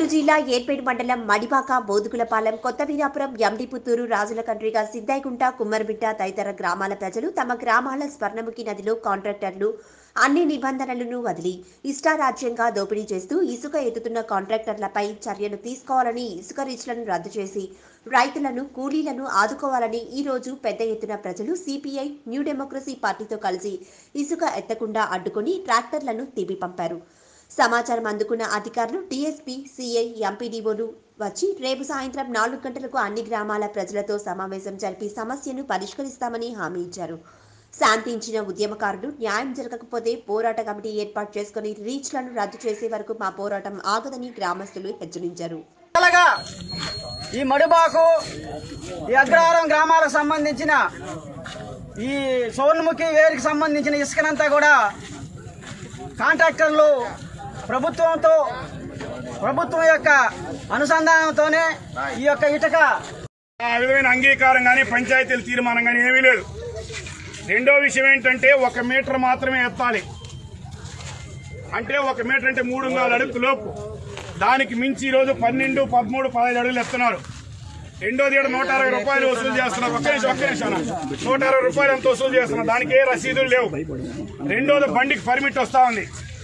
జిల్లా ఏర్పేట మండలం మడిపాక బోదుకులపాలెం కొత్త వీరాపురం ఎండిపుత్తూరు రాజుల కండ్రిగా సిద్దాయిగుంట కుమ్మరిబిట్ట తదితర గ్రామాల ప్రజలు తమ గ్రామాల స్వర్ణముఖి నదిలో కాంట్రాక్టర్లు అన్ని నిబంధనలను వదిలి ఇష్టారాజ్యంగా దోపిడీ చేస్తూ ఇసుక ఎత్తుతున్న కాంట్రాక్టర్లపై చర్యలు తీసుకోవాలని ఇసుక రీచ్లను రద్దు చేసి రైతులను కూలీలను ఆదుకోవాలని ఈ రోజు పెద్ద ఎత్తున ప్రజలు సిపిఐ న్యూ డెమోక్రసీ పార్టీతో కలిసి ఇసుక ఎత్తకుండా అడ్డుకుని ట్రాక్టర్లను తిప్పి పంపారు సమాచారం అందుకున్న అధికారులు టీఎస్పీ సిఐ ఎంపీడీఓలు వచ్చి రేపు సాయంత్రం నాలుగు గంటలకు అన్ని గ్రామాల ప్రజలతో సమావేశం జరిపి సమస్యను పరిష్కరిస్తామని హామీ ఇచ్చారు శాంతించిన ఉద్యమకారులు న్యాయం జరగకపోతే పోరాట కమిటీ ఏర్పాటు చేసుకుని రీచ్లను రద్దు చేసే వరకు మా పోరాటం ఆగదని గ్రామస్తులు హెచ్చరించారు అలాగా ఈ మడిబాకు ఈ అగ్రహారం గ్రామాలకు సంబంధించిన ఈ సోర్ణముఖి వేరికి సంబంధించిన ఇసుకనంతా కూడా కాంట్రాక్టర్లు ప్రభుత్వంతో ప్రభుత్వం యొక్క అనుసంధానంతోనే ఈ యొక్క ఇటుక ఆ విధమైన అంగీకారం కానీ పంచాయతీల తీర్మానం కానీ ఏమీ లేదు రెండో విషయం ఏంటంటే ఒక మీటర్ మాత్రమే ఎత్తాలి అంటే ఒక మీటర్ అంటే మూడు నాలుగు అడుగుల లోపు దానికి మించి ఈ రోజు పన్నెండు పదమూడు పదహైదు అడుగులు ఎత్తున్నారు రెండోది ఏడు నూట అరవై రూపాయలు వసూలు చేస్తున్నారు ఒక్క నిమిషం ఒక్క నిమిషం అన్న. నూట అరవై రూపాయలు ఎంత వసూలు చేస్తున్నారు దానికి ఏ రసీదులు లేవు రెండోది బండికి పర్మిట్ వస్తా ఉంది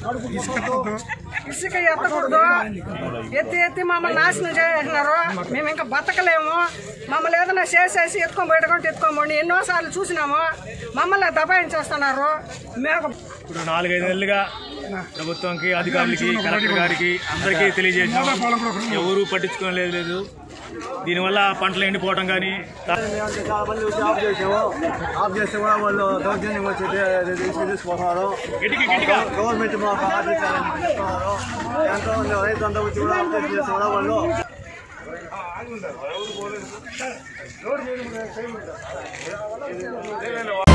ఇసుక ఎత్తకూడదు ఎత్తి ఎత్తి మమ్మల్ని నాశనం చేస్తున్నారు మేము ఇంకా బతకలేము మమ్మల్ని ఏదైనా చేసేసి ఎత్తుకొని బయటకుంటే ఎత్తుకోమండి ఎన్నోసార్లు చూసినాము మమ్మల్ని దబాయించేస్తున్నారు మేము ఇప్పుడు నాలుగైదు నెలలుగా ప్రభుత్వంకి అధికారులకి కలెక్టర్ గారికి అందరికీ తెలియజేసాం ఎవరు పట్టించుకోలేదు లేదు దీనివల్ల పంటలు ఎండిపోవడం కానీ చాలా మంది వచ్చి ఆఫ్ చేసాము ఆఫ్ చేస్తే కూడా వాళ్ళు దౌర్జన్యం వచ్చి తీసుకు తీసుకుంటున్నారు గిటికి గిటిగా గవర్నమెంట్ మాకు ఆదేశాలను తీసుకున్నారు ఎంతో మంది రైతు అంతా వచ్చి కూడా ఆఫ్ చేసి కూడా వాళ్ళు